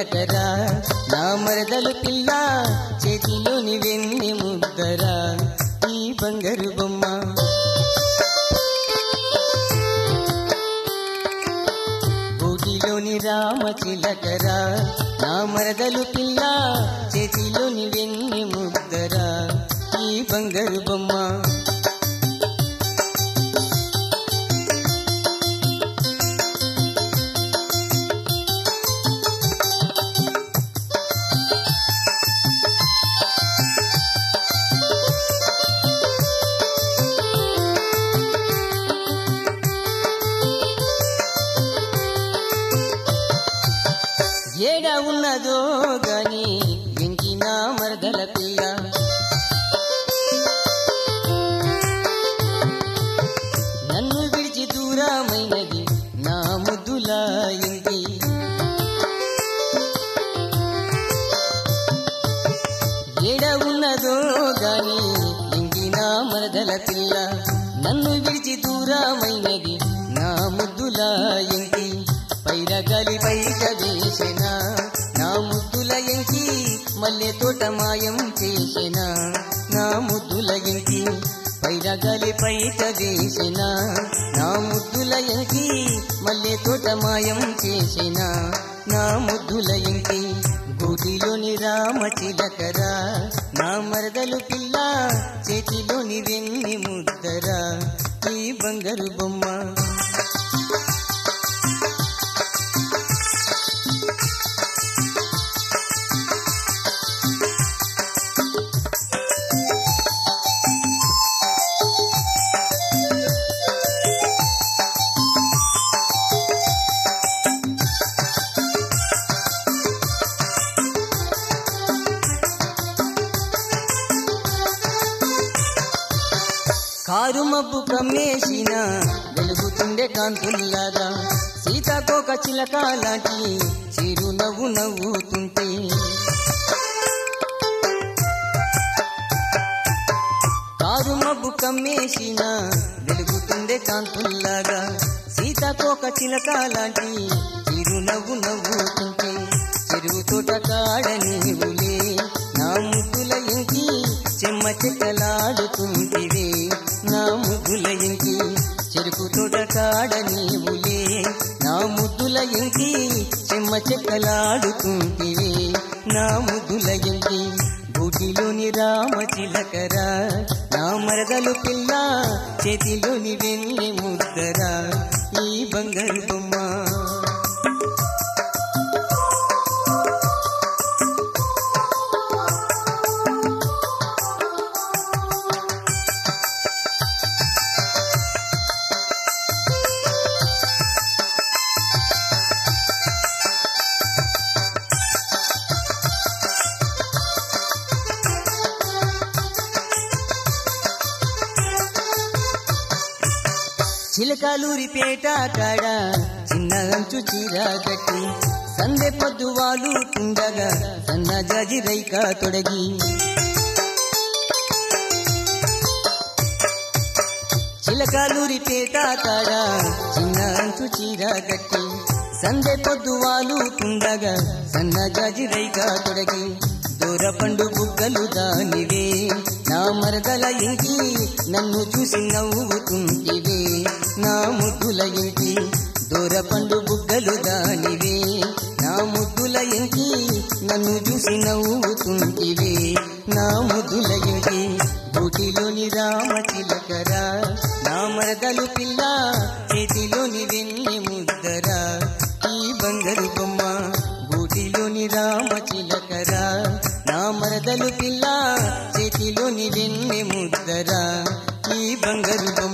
చిలకరా నా మరదలు పిల్ల చేతిలోని వెన్నె ముద్దరా ఈ బంగారు బొమ్మ గూటిలోని రామ చిలకరా నా మరదలు పిల్ల చేతిలోని వెన్నె ముద్దరా ఈ బంగారు బొమ్మ ఏడ ఉన్నదో గాని ఇంటి నా మరదల పిల్ల నన్ను విడిచి దూరమైనది నా ముద్దుల ఇంటి ఏడ ఉన్నదో గాని ఇంటి నా మరదల పిల్ల నన్ను విడిచి దూరమైనది నా ముద్దుల ఇంటి పైరగాలి బయట వేసిన నా ముద్దుల ఎంకి మల్లె తోట మాయం చేసిన నా ముద్దుల ఎంకి పైరగాలి బయట వేసిన నా ముద్దుల ఎంకి మల్లె తోట మాయం చేసిన నా ముద్దుల ఎంకి గూటిలోని రామ చిలకరా నా మరదలు పిల్ల చేతిలోని వెన్ని ముద్దరా ఈ బంగారు బొమ్మ కారు మబ్బు కమ్మేసిన వెలుగుతుండే కాంతుల్లాగా సీతాకోక చిలక లాంటి చిరు నవ్వు నవ్వుతుంటే కారు మబ్బు కమ్మేసిన వెలుగుతుండే కాంతుల్లాగా సీతాకోక చిలక లాంటి చిరు నవ్వు నవ్వుతుంటే చెరువు తోట కాడ నీవులే నా ముద్దుల ఇంకి చెమ్మ చెక్కలాడుతుంటివే నా ముద్దుల ఇంకి చెరుకు తోట కాడ నీవులే నా ముద్దుల ఇంకి చెమ్మ చెక్కలాడుతుంటివే నా ముద్దుల ఇంకి గూటిలోని రామ చిలకరా నా మరదలు పిల్ల చేతిలోని వెన్నె ముద్దరా ఈ బంగారు బొమ్మ చిలకాలూరిపేట కాడ చిన్న అంచు చీర కట్టి సందె పొద్దు వాళ్ళు కుండగా సన్న జాజి రైక తొడగి చిలకాలూరిపేట కాడ చిన్న అంచు చీర కట్టి సందె పొద్దు వాళ్ళు కుండగా సన్న జాజి రైక తొడగి దూర పండు బుగ్గలు దానివే నా మరదల ఇంటి నన్ను చూసి నవ్వుతుంటివే నా ముద్దుల ఇంటి దూర పండు బుగ్గలు దానివే నా ముద్దుల ఇంటి నన్ను చూసి నవ్వుతుంటివే నా ముద్దుల ఇంటి బూటిలోని రామ చిలకరా నా మరదలు పిల్ల చేతిలోని వెన్నె ముద్దరా ఈ బంగారు బొమ్మ బూటిలోని రామ చిలకరా నా మరదలు పిల్ల చేతిలోని వెన్నె ముద్దరా ఈ బంగారు బొమ్మ